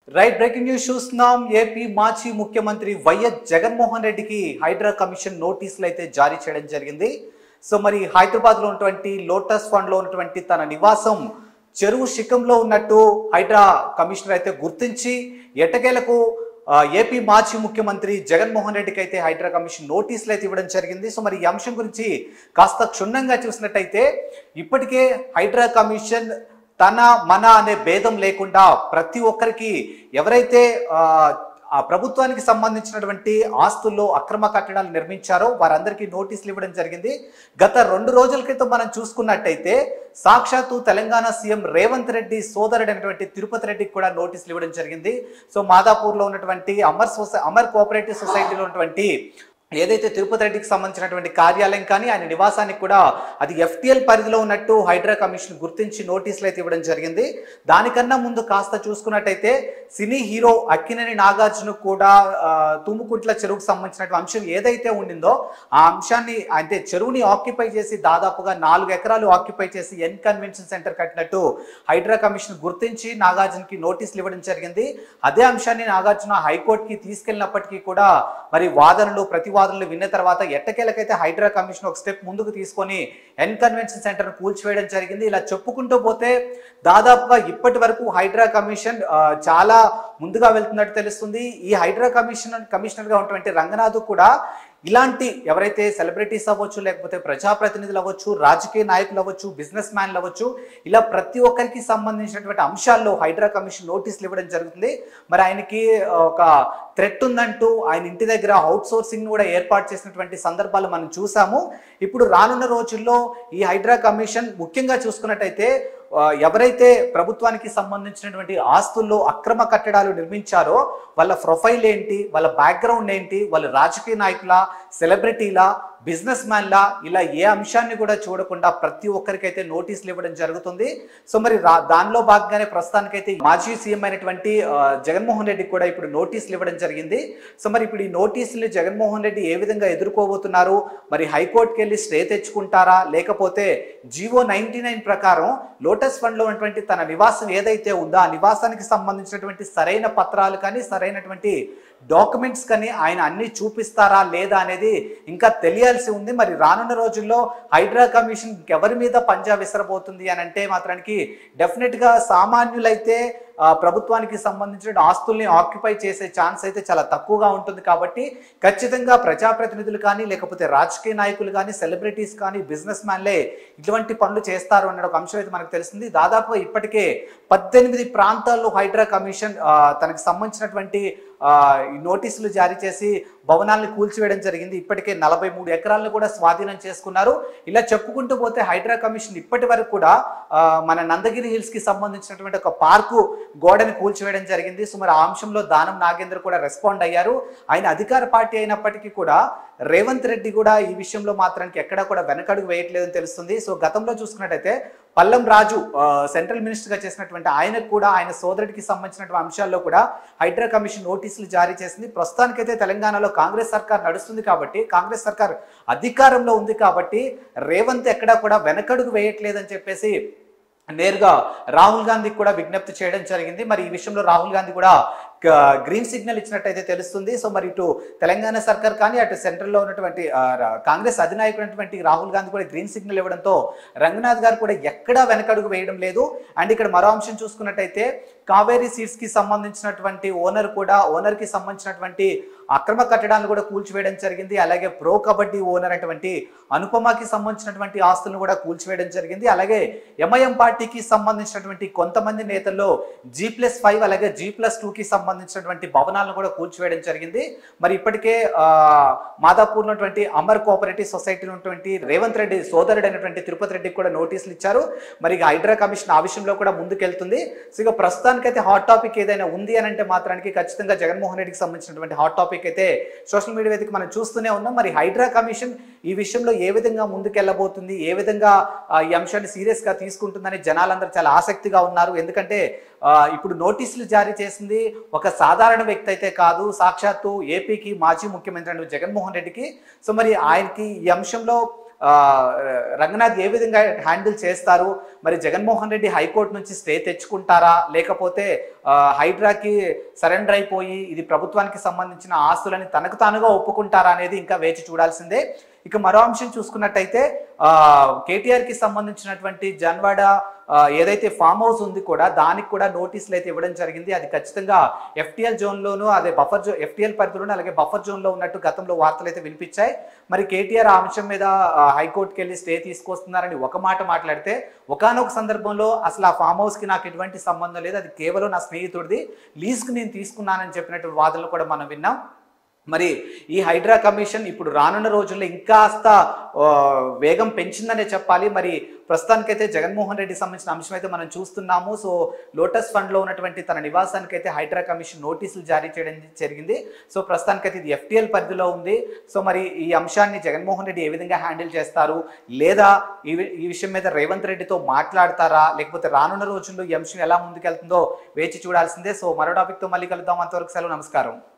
right breaking news చూస్తున్నాం AP మాజీ ముఖ్యమంత్రి వైఎస్ జగన్మోహన్ రెడ్డికి హైడ్రా కమిషన్ నోటీసులు అయితే జారీ చేయడం జరిగింది సో మరి హైదరాబాద్ లో ఉన్నటువంటి లోటస్ ఫండ్ లో ఉన్నటువంటి తన నివాసం చెరువు శిఖంలో ఉన్నట్టు హైడ్రా కమిషనర్ అయితే గుర్తించి ఎట్టకేలకు ఆ, ఏపీ మాజీ ముఖ్యమంత్రి జగన్మోహన్ రెడ్డికి అయితే హైడ్రా కమిషన్ నోటీసులు అయితే ఇవ్వడం జరిగింది సో మరి ఈ అంశం గురించి కాస్త క్షుణ్ణంగా చూసినట్టయితే ఇప్పటికే హైడ్రా కమిషన్ తన మన అనే భేదం లేకుండా ప్రతి ఒక్కరికి ఎవరైతే ఆ, ఆ ప్రభుత్వానికి సంబంధించినటువంటి ఆస్తుల్లో అక్రమ కట్టడాలు నిర్మించారో వారందరికీ నోటీసులు ఇవ్వడం జరిగింది గత రెండు రోజుల క్రితం మనం చూసుకున్నట్టయితే సాక్షాత్తు తెలంగాణ సీఎం రేవంత్ రెడ్డి సోదరుడైనటువంటి తిరుపతి రెడ్డికి కూడా నోటీసులు ఇవ్వడం జరిగింది సో మాదాపూర్లో ఉన్నటువంటి అమర్ సొసై అమర్ కోఆపరేటివ్ సొసైటీలో ఉన్నటువంటి ఏదైతే తిరుపతి రెడ్డికి సంబంధించినటువంటి కార్యాలయం కానీ ఆయన నివాసానికి కూడా అది ఎఫ్టిఎల్ పరిధిలో ఉన్నట్టు హైడ్రా కమిషన్ గుర్తించి నోటీసులు అయితే ఇవ్వడం జరిగింది దానికన్నా ముందు కాస్త చూసుకున్నట్టయితే సినీ హీరో అక్కినేని నాగార్జున కూడా ఆ, తుమ్ముకుంట్ల చెరువుకు సంబంధించినటువంటి అంశం ఏదైతే ఉండిందో ఆ అంశాన్ని అంటే చెరువుని ఆక్యుపై చేసి దాదాపుగా నాలుగు ఎకరాలు ఆక్యుపై చేసి ఎన్ కన్వెన్షన్ సెంటర్ కట్టినట్టు హైడ్రా కమిషన్ గుర్తించి నాగార్జునకి నోటీసులు ఇవ్వడం జరిగింది అదే అంశాన్ని నాగార్జున హైకోర్టుకి తీసుకెళ్ళినప్పటికీ కూడా మరి వాదనలు ప్రతివాదనలు విన్న తర్వాత ఎట్టకేలకైతే హైడ్రా కమిషన్ ఒక స్టెప్ ముందుకు తీసుకొని ఎన్ కన్వెన్షన్ సెంటర్ కూల్చివేయడం జరిగింది ఇలా చెప్పుకుంటూ పోతే దాదాపుగా ఇప్పటి వరకు హైడ్రా కమిషన్ ఆ, చాలా ముందుగా వెళ్తున్నట్టు తెలుస్తుంది ఈ హైడ్రా కమిషన్ కమిషనర్ గా ఉన్నటువంటి రంగనాథ్ కూడా ఇలాంటి ఎవరైతే సెలబ్రిటీస్ అవ్వచ్చు లేకపోతే ప్రజాప్రతినిధులు అవ్వచ్చు రాజకీయ నాయకులు అవ్వచ్చు బిజినెస్ మ్యాన్లు అవ్వచ్చు ఇలా ప్రతి ఒక్కరికి సంబంధించినటువంటి అంశాల్లో హైడ్రా కమిషన్ నోటీసులు ఇవ్వడం జరుగుతుంది మరి ఆయనకి ఒక థ్రెట్ ఉందంటూ ఆయన ఇంటి దగ్గర అవుట్ సోర్సింగ్ కూడా ఏర్పాటు చేసినటువంటి సందర్భాలు మనం చూసాము ఇప్పుడు రానున్న రోజుల్లో ఈ హైడ్రా కమిషన్ ముఖ్యంగా చూసుకున్నట్టయితే ఆ, ఎవరైతే ప్రభుత్వానికి సంబంధించినటువంటి ఆస్తుల్లో అక్రమ కట్టడాలు నిర్మించారో వాళ్ళ ప్రొఫైల్ ఏంటి వాళ్ళ బ్యాక్గ్రౌండ్ ఏంటి వాళ్ళ రాజకీయ నాయకుల సెలబ్రిటీలా బిజినెస్ మ్యాన్లా ఇలా ఏ అంశాన్ని కూడా చూడకుండా ప్రతి ఒక్కరికైతే నోటీసులు ఇవ్వడం జరుగుతుంది సో మరి రా- దానిలో భాగంగానే ప్రస్తుతానికైతే మాజీ సీఎం అయినటువంటి ఆ, జగన్మోహన్ రెడ్డి కూడా ఇప్పుడు నోటీసులు ఇవ్వడం జరిగింది సో మరి ఇప్పుడు ఈ నోటీసులు జగన్మోహన్ రెడ్డి ఏ విధంగా ఎదుర్కోబోతున్నారు మరి హైకోర్టుకి వెళ్ళి స్టే తెచ్చుకుంటారా లేకపోతే జీవో నైన్టీ నైన్ ప్రకారం లోటస్ ఫండ్ లో ఉన్నటువంటి తన నివాసం ఏదైతే ఉందో ఆ నివాసానికి సంబంధించినటువంటి సరైన పత్రాలు కానీ సరైనటువంటి డాక్యుమెంట్స్ కానీ ఆయన అన్ని చూపిస్తారా లేదా అనేది ఇంకా తెలియాల్సి ఉంది మరి రానున్న రోజుల్లో హైడ్రా కమిషన్ ఎవరి మీద పంజా విసరబోతుంది అని అంటే మాత్రానికి డెఫినెట్ గా సామాన్యులైతే ఆ, ప్రభుత్వానికి సంబంధించిన ఆస్తుల్ని ఆక్యుపై చేసే ఛాన్స్ అయితే చాలా తక్కువగా ఉంటుంది కాబట్టి ఖచ్చితంగా ప్రజాప్రతినిధులు కానీ లేకపోతే రాజకీయ నాయకులు కానీ సెలబ్రిటీస్ కానీ బిజినెస్ మ్యాన్లే ఇటువంటి పనులు చేస్తారు అనే ఒక అంశం అయితే మనకు తెలిసింది దాదాపుగా ఇప్పటికే పద్దెనిమిది ప్రాంతాల్లో హైడ్రా కమిషన్ ఆ, తనకు సంబంధించినటువంటి ఆ, ఈ నోటీసులు జారీ చేసి భవనాలను కూల్చివేయడం జరిగింది ఇప్పటికే నలభై మూడు ఎకరాలను కూడా స్వాధీనం చేసుకున్నారు ఇలా చెప్పుకుంటూ పోతే హైడ్రా కమిషన్ ఇప్పటి వరకు కూడా ఆ, మన నందగిరి హిల్స్ కి సంబంధించినటువంటి ఒక పార్కు గోడని కూల్చివేయడం జరిగింది సో మరి ఆ అంశంలో దానం నాగేంద్ర కూడా రెస్పాండ్ అయ్యారు ఆయన అధికార పార్టీ అయినప్పటికీ కూడా రేవంత్ రెడ్డి కూడా ఈ విషయంలో మాత్రానికి ఎక్కడా కూడా వెనకడుగు వేయట్లేదని తెలుస్తుంది సో గతంలో చూసుకున్నట్టయితే పల్లం రాజు ఆ, సెంట్రల్ మినిస్టర్ గా చేసినటువంటి ఆయనకు కూడా ఆయన సోదరుడికి సంబంధించినటువంటి అంశాల్లో కూడా హైడ్రా కమిషన్ నోటీసులు జారీ చేసింది ప్రస్తుతానికైతే తెలంగాణలో కాంగ్రెస్ సర్కార్ నడుస్తుంది కాబట్టి కాంగ్రెస్ సర్కార్ అధికారంలో ఉంది కాబట్టి రేవంత్ ఎక్కడా కూడా వెనకడుగు వేయట్లేదని చెప్పేసి నేరుగా రాహుల్ గాంధీకి కూడా విజ్ఞప్తి చేయడం జరిగింది మరి ఈ విషయంలో రాహుల్ గాంధీ కూడా క- గ్రీన్ సిగ్నల్ ఇచ్చినట్టయితే తెలుస్తుంది సో మరి ఇటు తెలంగాణ సర్కార్ కానీ అటు సెంట్రల్లో ఉన్నటువంటి ఆ, రా- కాంగ్రెస్ అధినాయకుడైనటువంటి రాహుల్ గాంధీ కూడా గ్రీన్ సిగ్నల్ ఇవ్వడంతో రంగనాథ్ గారు కూడా ఎక్కడా వెనకడుగు వేయడం లేదు అండ్ ఇక్కడ మరో అంశం చూసుకున్నట్టయితే కావేరీ సీట్స్ కి సంబంధించినటువంటి ఓనర్ కూడా ఓనర్ కి సంబంధించినటువంటి అక్రమ కట్టడాలను కూడా కూల్చివేయడం జరిగింది అలాగే ప్రో కబడ్డీ ఓనర్ అటువంటి అనుపమకి సంబంధించినటువంటి ఆస్తులను కూడా కూల్చివేయడం జరిగింది అలాగే ఎంఐఎం పార్టీకి సంబంధించినటువంటి కొంతమంది నేతల్లో జీ ప్లస్ ఫైవ్ అలాగే జీ ప్లస్ టూ కి సంబంధించినటువంటి భవనాలను కూడా కూల్చివేయడం జరిగింది మరి ఇప్పటికే ఆ, మాదాపూర్ ఉన్నటువంటి అమర్ కోఆపరేటివ్ సొసైటీలో ఉన్నటువంటి రేవంత్ రెడ్డి సోదరుడైనటువంటి తిరుపతి రెడ్డికి కూడా నోటీసులు ఇచ్చారు మరి ఇక హైడ్రా కమిషన్ ఆ విషయంలో కూడా ముందుకెళ్తుంది సో ఇక ప్రస్తుతానికైతే హాట్ టాపిక్ ఏదైనా ఉంది అని అంటే మాత్రానికి ఖచ్చితంగా జగన్మోహన్ రెడ్డికి సంబంధించినటువంటి హాట్ టాపిక్ అయితే సోషల్ మీడియా వేదిక మనం చూస్తూనే ఉన్నాం మరి హైడ్రా కమిషన్ ఈ విషయంలో ఏ విధంగా ముందుకెళ్ళబోతుంది ఏ విధంగా ఆ, ఈ అంశాన్ని సీరియస్ గా తీసుకుంటుందని జనాలందరూ చాలా ఆసక్తిగా ఉన్నారు ఎందుకంటే ఆ, ఇప్పుడు నోటీసులు జారీ చేసింది ఒక సాధారణ వ్యక్తి అయితే కాదు సాక్షాత్తు ఏపీకి మాజీ ముఖ్యమంత్రి అయిన జగన్మోహన్ రెడ్డికి సో మరి ఆయనకి ఈ అంశంలో ఆ, రంగనాథ్ ఏ విధంగా హ్యాండిల్ చేస్తారు మరి జగన్మోహన్ రెడ్డి హైకోర్టు నుంచి స్టే తెచ్చుకుంటారా లేకపోతే ఆ, హైడ్రాకి సరెండర్ అయిపోయి ఇది ప్రభుత్వానికి సంబంధించిన ఆస్తులని తనకు తానుగా ఒప్పుకుంటారా అనేది ఇంకా వేచి చూడాల్సిందే ఇక మరో అంశం చూసుకున్నట్టయితే ఆ, కేటీఆర్ కి సంబంధించినటువంటి జన్వాడ ఆ, ఏదైతే ఫామ్ హౌస్ ఉంది కూడా దానికి కూడా నోటీసులు అయితే ఇవ్వడం జరిగింది అది ఖచ్చితంగా ఎఫ్టిఎల్ జోన్ లోను అదే బఫర్ జోన్ ఎఫ్టిఎల్ పరిధిలోను అలాగే బఫర్ జోన్ లో ఉన్నట్టు గతంలో వార్తలు అయితే వినిపించాయి మరి కేటీఆర్ ఆ అంశం మీద ఆ, హైకోర్టుకి వెళ్ళి స్టే తీసుకొస్తున్నారని ఒక మాట మాట్లాడితే ఒకానొక సందర్భంలో అసలు ఆ ఫామ్ హౌస్ కి నాకు ఎటువంటి సంబంధం లేదు అది కేవలం నా స్నేహితుడిది లీజ్కి నేను తీసుకున్నానని చెప్పినట్టు వాదనలు కూడా మనం విన్నాం మరి ఈ హైడ్రా కమిషన్ ఇప్పుడు రానున్న రోజుల్లో ఇంకాస్త ఆ, వేగం పెంచిందనే చెప్పాలి మరి ప్రస్తుతానికైతే జగన్మోహన్ రెడ్డికి సంబంధించిన అంశం అయితే మనం చూస్తున్నాము సో లోటస్ ఫండ్ లో ఉన్నటువంటి తన నివాసానికైతే హైడ్రా కమిషన్ నోటీసులు జారీ చేయడం జరిగింది సో ప్రస్తుతానికైతే ఇది ఎఫ్టిఎల్ పరిధిలో ఉంది సో మరి ఈ అంశాన్ని జగన్మోహన్ రెడ్డి ఏ విధంగా హ్యాండిల్ చేస్తారు లేదా ఈ వి- ఈ విషయం మీద రేవంత్ రెడ్డితో మాట్లాడతారా లేకపోతే రానున్న రోజుల్లో ఈ అంశం ఎలా ముందుకెళ్తుందో వేచి చూడాల్సిందే సో మరో టాపిక్తో మళ్ళీ కలుద్దాం అంతవరకు సెలవు నమస్కారం